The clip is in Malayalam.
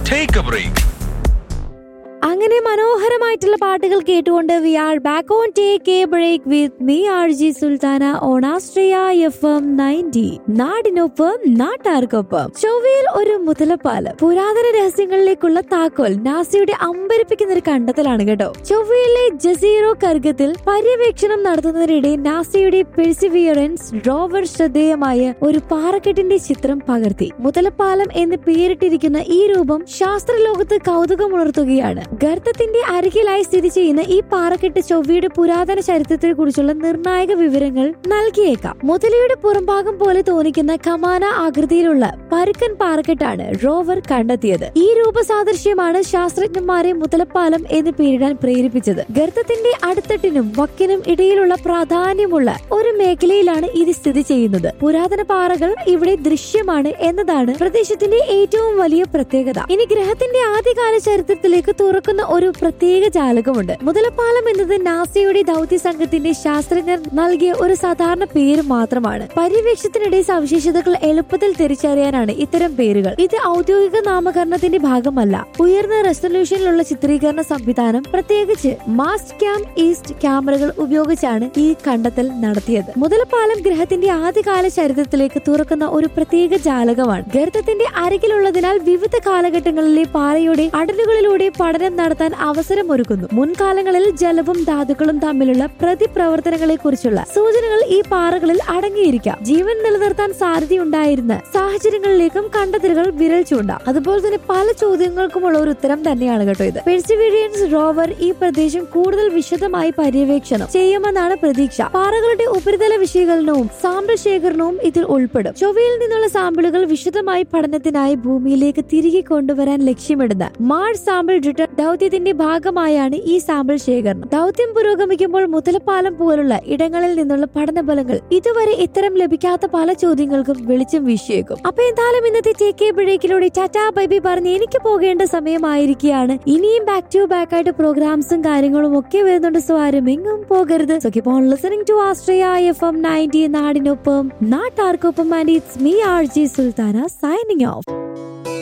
ടേക്ക് എ ബ്രേക്ക് അങ്ങനെ മനോഹരമായിട്ടുള്ള പാട്ടുകൾ കേട്ടുകൊണ്ട് we are back on take a break with me R J Sultana on Astria F M ninety നാടിനൊപ്പം നാട്ടാർക്കൊപ്പം ചൊവ്വയിൽ ഒരു മുതലപ്പാലം പുരാതന രഹസ്യങ്ങളിലേക്കുള്ള താക്കോൽ നാസിയുടെ അമ്പരിപ്പിക്കുന്ന ഒരു കണ്ടെത്തലാണ് കേട്ടോ ചൊവ്വയിലെ ജസീറോ കർഗത്തിൽ പര്യവേക്ഷണം നടത്തുന്നതിനിടെ നാസിയുടെ പെർസിവിയറൻസ് റോവർ ശ്രദ്ധേയമായ ഒരു പാറക്കെട്ടിന്റെ ചിത്രം പകർത്തി മുതലപ്പാലം എന്ന് പേരിട്ടിരിക്കുന്ന ഈ രൂപം ശാസ്ത്രലോകത്ത് കൗതുകമുണർത്തുകയാണ് ഗർത്തത്തിന്റെ അരികിലായി സ്ഥിതി ചെയ്യുന്ന ഈ പാറക്കെട്ട് ചൊവ്വയുടെ പുരാതന ചരിത്രത്തെ കുറിച്ചുള്ള നിർണായക വിവരങ്ങൾ നൽകിയേക്കാം മുതലയുടെ പുറംഭാഗം പോലെ തോന്നിക്കുന്ന കമാന ആകൃതിയിലുള്ള പരുക്കൻ പാറക്കെട്ടാണ് റോവർ കണ്ടെത്തിയത് ഈ രൂപസാദൃശ്യമാണ് ശാസ്ത്രജ്ഞന്മാരെ മുതലപ്പാലം എന്ന് പേരിടാൻ പ്രേരിപ്പിച്ചത് ഗർത്തത്തിന്റെ അടിത്തട്ടിനും വക്കിനും ഇടയിലുള്ള പ്രാധാന്യമുള്ള ഒരു മേഖലയിലാണ് ഇത് സ്ഥിതി ചെയ്യുന്നത് പുരാതന പാറകൾ ഇവിടെ ദൃശ്യമാണ് എന്നതാണ് പ്രദേശത്തിന്റെ ഏറ്റവും വലിയ പ്രത്യേകത ഇനി ഗ്രഹത്തിന്റെ ആദ്യകാല ചരിത്രത്തിലേക്ക് തുറക്കുന്ന ഒരു പ്രത്യേക ജാലകമുണ്ട് മുതലപ്പാലം എന്നത് നാസയുടെ ദൗത്യ സംഘത്തിന്റെ ശാസ്ത്രജ്ഞർ നൽകിയ ഒരു സാധാരണ പേര് മാത്രമാണ് പര്യവേക്ഷണത്തിനിടെ സവിശേഷതകൾ എളുപ്പത്തിൽ തിരിച്ചറിയാനാണ് ഇത്തരം പേരുകൾ ഇത് ഔദ്യോഗിക നാമകരണത്തിന്റെ ഭാഗമല്ല ഉയർന്ന റെസൊല്യൂഷനിലുള്ള ചിത്രീകരണ സംവിധാനം പ്രത്യേകിച്ച് മാസ്റ്റ് ക്യാം ഈസ്റ്റ് ക്യാമറകൾ ഉപയോഗിച്ചാണ് ഈ കണ്ടെത്തൽ നടത്തിയത് മുതലപ്പാലം ഗ്രഹത്തിന്റെ ആദ്യകാല ചരിത്രത്തിലേക്ക് തുറക്കുന്ന ഒരു പ്രത്യേക ജാലകമാണ് ഗർത്തത്തിന്റെ അരികിലുള്ളതിനാൽ വിവിധ കാലഘട്ടങ്ങളിലെ പാറയുടെ അടലുകളിലൂടെ പഠനം നടത്താൻ അവസരമൊരുക്കുന്നു മുൻകാലങ്ങളിൽ ജലവും ധാതുക്കളും തമ്മിലുള്ള പ്രതിപ്രവർത്തനങ്ങളെ കുറിച്ചുള്ള സൂചനകൾ ഈ പാറകളിൽ അടങ്ങിയിരിക്കാം ജീവൻ നിലനിർത്താൻ സാധ്യതയുണ്ടായിരുന്ന സാഹചര്യങ്ങളിലേക്കും കണ്ടെത്തലുകൾ വിരൽ ചൂണ്ടാം അതുപോലെ തന്നെ പല ചോദ്യങ്ങൾക്കുമുള്ള ഒരു ഉത്തരം തന്നെയാണ് കേട്ടോ ഇത് പെർസിവീരിയൻസ് റോവർ ഈ പ്രദേശം കൂടുതൽ വിശദമായി പര്യവേക്ഷണം ചെയ്യുമെന്നാണ് പ്രതീക്ഷ പാറകളുടെ ഉപരിതല വിശകലനവും സാമ്പിൾ ശേഖരണവും ഇതിൽ ഉൾപ്പെടും ചൊവ്വയിൽ നിന്നുള്ള സാമ്പിളുകൾ വിശദമായി പഠനത്തിനായി ഭൂമിയിലേക്ക് തിരികെ കൊണ്ടുവരാൻ ലക്ഷ്യമിടുന്ന മാർസ് സാമ്പിൾ റിട്ടേൺ ദൗത്യത്തിന്റെ ഭാഗമായാണ് ഈ സാമ്പിൾ ശേഖരണം ദൗത്യം പുരോഗമിക്കുമ്പോൾ മുതലപ്പാലം പോലുള്ള ഇടങ്ങളിൽ നിന്നുള്ള പഠനഫലങ്ങൾ ഇതുവരെ ഇത്തരം ലഭിക്കാത്ത പല ചോദ്യങ്ങൾക്കും വെളിച്ചം വീശിയേക്കും അപ്പൊ എന്തായാലും ഇന്നത്തെ ടേക്ക് ബ്രേക്കിലൂടെ ടാറ്റാ ബൈബി പറഞ്ഞ് എനിക്ക് പോകേണ്ട സമയമായിരിക്കുകയാണ് ഇനിയും ബാക്ക് ടു ബാക്ക് ആയിട്ട് പ്രോഗ്രാംസും കാര്യങ്ങളും ഒക്കെ വരുന്നുണ്ട് സോ ആരും എങ്ങും പോകരുത് so keep on listening to Australia F M ninety നാടിനൊപ്പം നാട്ടാർക്കൊപ്പം and it's me R J Sultana signing of